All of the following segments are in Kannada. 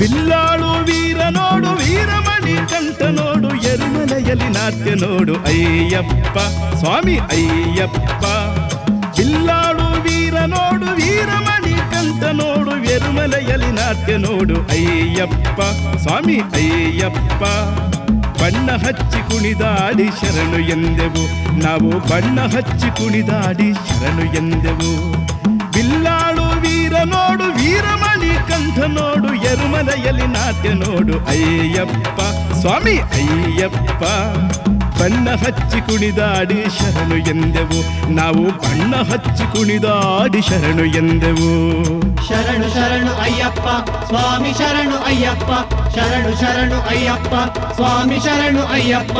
ಬಿಲ್ಲಾಳು ವೀರ ನೋಡು ವೀರಮಣಿ ಕಂಠ ನೋಡು ಎರುಮಲೆಯಲ್ಲಿ ನಾಟ್ಯ ನೋಡು ಅಯ್ಯಪ್ಪ ಸ್ವಾಮಿ ಅಯ್ಯಪ್ಪ ಬಿಲ್ಲಾಳು ವೀರ ನೋಡು ವೀರಮಣಿ ಕಂಠ ನೋಡು ಎರುಮಲೆಯಲ್ಲಿ ನಾಟ್ಯ ನೋಡು ಅಯ್ಯಪ್ಪ ಸ್ವಾಮಿ ಅಯ್ಯಪ್ಪ ಬಣ್ಣ ಹಚ್ಚಿ ಕುಣಿದಾಡಿ ಶರಣು ಎಂದೆವು ನಾವು ಬಣ್ಣ ಹಚ್ಚಿ ಕುಣಿದಾಡಿ ಶರಣು ಎಂದೆವು ಬಿಲ್ಲಾಳು ವೀರ ನೋಡು ವೀರಮಣಿ ಕಂಠ ನೋಡು ಎರುಮಲೆಯಲ್ಲಿ ನಾಟ್ಯ ನೋಡು ಅಯ್ಯಪ್ಪ ಸ್ವಾಮಿ ಅಯ್ಯಪ್ಪ ಬಣ್ಣ ಹಚ್ಚಿ ಕುಣಿದಾಡಿ ಶರಣು ಎಂದೆವು ನಾವು ಬಣ್ಣ ಹಚ್ಚಿ ಕುಣಿದಾಡಿ ಶರಣು ಎಂದೆವು ಶರಣು ಶರಣು ಅಯ್ಯಪ್ಪ ಸ್ವಾಮಿ ಶರಣು ಅಯ್ಯಪ್ಪ ಶರಣು ಶರಣು ಅಯ್ಯಪ್ಪ ಸ್ವಾಮಿ ಶರಣು ಅಯ್ಯಪ್ಪ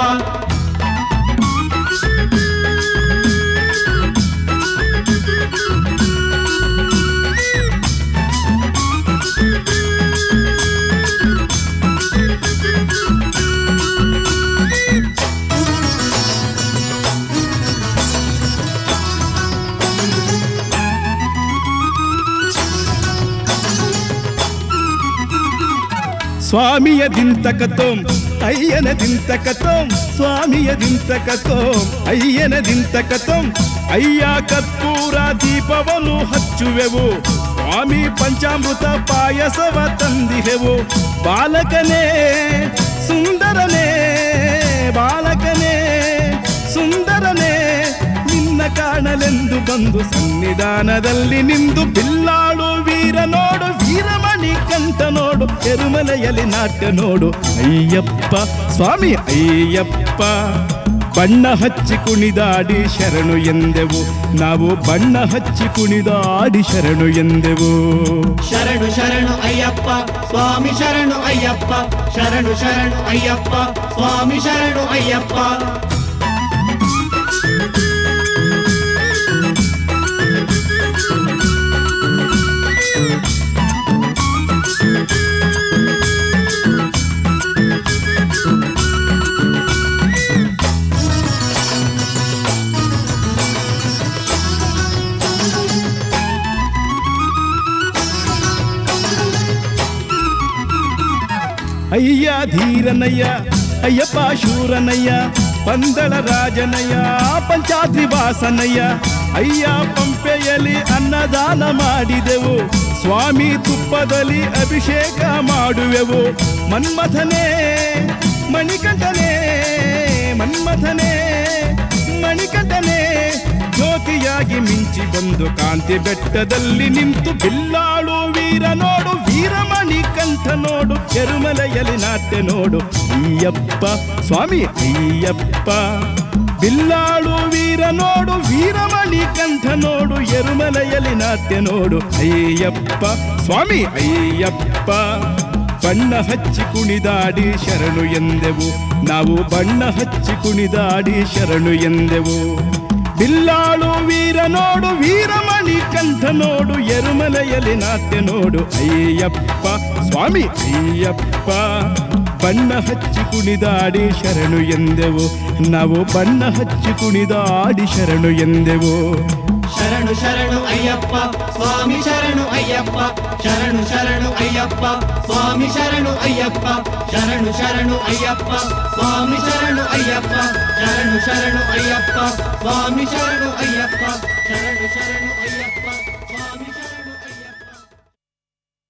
ಸ್ವಾಮಿಯ ದಿಂತಕತೋಂ ಅಯ್ಯನ ದಿಂತಕತೋಂ ಸ್ವಾಮಿಯ ದಿಂತಕತೋಂ ಅಯ್ಯನ ದಿಂತಕತೋಂ ಅಯ್ಯ ಕರ್ಪೂರ ದೀಪವನ್ನು ಹಚ್ಚುವೆವು ಸ್ವಾಮಿ ಪಂಚಾಮೃತ ಪಾಯಸವ ತಂದಿಹೆವು ಬಾಲಕನೇ ಸುಂದರನೇ ಬಾಲಕನೇ ಸುಂದರನೇ ನಿನ್ನ ಕಾಣಲೆಂದು ಬಂದು ಸನ್ನಿಧಾನದಲ್ಲಿ ನಿಂದು ಬಿಲ್ಲಾಳು ವೀರ ನೋಡು ವೀರಮಣಿ ಕಂಠ ನೋಡು ಎರುಮಲೆಯಲ್ಲಿ ನಾಟ್ಯ ನೋಡು ಅಯ್ಯಪ್ಪ ಸ್ವಾಮಿ ಅಯ್ಯಪ್ಪ ಬಣ್ಣ ಹಚ್ಚಿ ಕುಣಿದಾಡಿ ಶರಣು ಎಂದೆವು ನಾವು ಬಣ್ಣ ಹಚ್ಚಿ ಕುಣಿದಾಡಿ ಶರಣು ಎಂದೆವು ಶರಣು ಶರಣು ಅಯ್ಯಪ್ಪ ಸ್ವಾಮಿ ಶರಣು ಅಯ್ಯಪ್ಪ ಶರಣು ಶರಣು ಅಯ್ಯಪ್ಪ ಸ್ವಾಮಿ ಶರಣು ಅಯ್ಯಪ್ಪ ಅಯ್ಯ ಧೀರನಯ್ಯ ಅಯ್ಯಪ್ಪ ಶೂರನಯ್ಯ ಪಂದಳ ರಾಜನಯ್ಯ ಪಂಚಾದ್ರಿ ವಾಸನಯ್ಯ ಅಯ್ಯ ಪಂಪೆಯಲ್ಲಿ ಅನ್ನದಾನ ಮಾಡಿದೆವು ಸ್ವಾಮಿ ತುಪ್ಪದಲ್ಲಿ ಅಭಿಷೇಕ ಮಾಡುವೆವು ಮನ್ಮಥನೇ ಮಣಿಕಂಠನೇ ಮನ್ಮಥನೇ ಮಣಿಕಂಠನೇ ಜ್ಯೋತಿಯಾಗಿ ಮಿಂಚಿ ಬಂದು ಕಾಂತಿ ಬೆಟ್ಟದಲ್ಲಿ ನಿಂತು ಬಿಲ್ಲಾಳು ವೀರ ನೋಡು ವೀರಮಣಿ ಕಂಠ ನೋಡು ಎರುಮಲೆಯಲ್ಲಿ ನಾಟ್ಯ ನೋಡು ಅಯ್ಯಪ್ಪ ಸ್ವಾಮಿ ಅಯ್ಯಪ್ಪ ಬಿಲ್ಲಾಳು ವೀರ ನೋಡು ವೀರಮಣಿ ಕಂಠ ನೋಡು ಎರುಮಲೆಯಲ್ಲಿ ನಾಟ್ಯ ನೋಡು ಅಯ್ಯಪ್ಪ ಸ್ವಾಮಿ ಅಯ್ಯಪ್ಪ ಬಣ್ಣ ಹಚ್ಚಿ ಕುಣಿದಾಡಿ ಶರಣು ಎಂದೆವು ನಾವು ಬಣ್ಣ ಹಚ್ಚಿ ಕುಣಿದಾಡಿ ಶರಣು ಎಂದೆವು ಬಿಲ್ಲಾಳು ವೀರ ನೋಡು ವೀರಮಣಿ ಕಂಠ ನೋಡು ಎರುಮಲೆಯಲ್ಲಿ ನಾಟ್ಯ ನೋಡು ಅಯ್ಯಪ್ಪ ಸ್ವಾಮಿ ಅಯ್ಯಪ್ಪ ಬಣ್ಣ ಹಚ್ಚಿ ಕುಣಿದಾಡಿ ಶರಣು ಎಂದೆವು ನಾವು ಬಣ್ಣ ಹಚ್ಚಿ ಕುಣಿದಾಡಿ ಶರಣು ಎಂದೆವು ಶರಣು ಶರಣು ಅಯ್ಯಪ್ಪ ಸ್ವಾಮಿ ಶರಣು ಅಯ್ಯಪ್ಪ ಶರಣು ಶರಣು ಅಯ್ಯಪ್ಪ ಸ್ವಾಮಿ ಶರಣು ಅಯ್ಯಪ್ಪ ಶರಣು ಶರಣು ಅಯ್ಯಪ್ಪ ಸ್ವಾಮಿ ಶರಣು ಅಯ್ಯಪ್ಪ ಶರಣು ಶರಣು ಅಯ್ಯಪ್ಪ ಸ್ವಾಮಿ ಶರಣು ಅಯ್ಯಪ್ಪ ಶರಣು ಶರಣು ಅಯ್ಯಪ್ಪ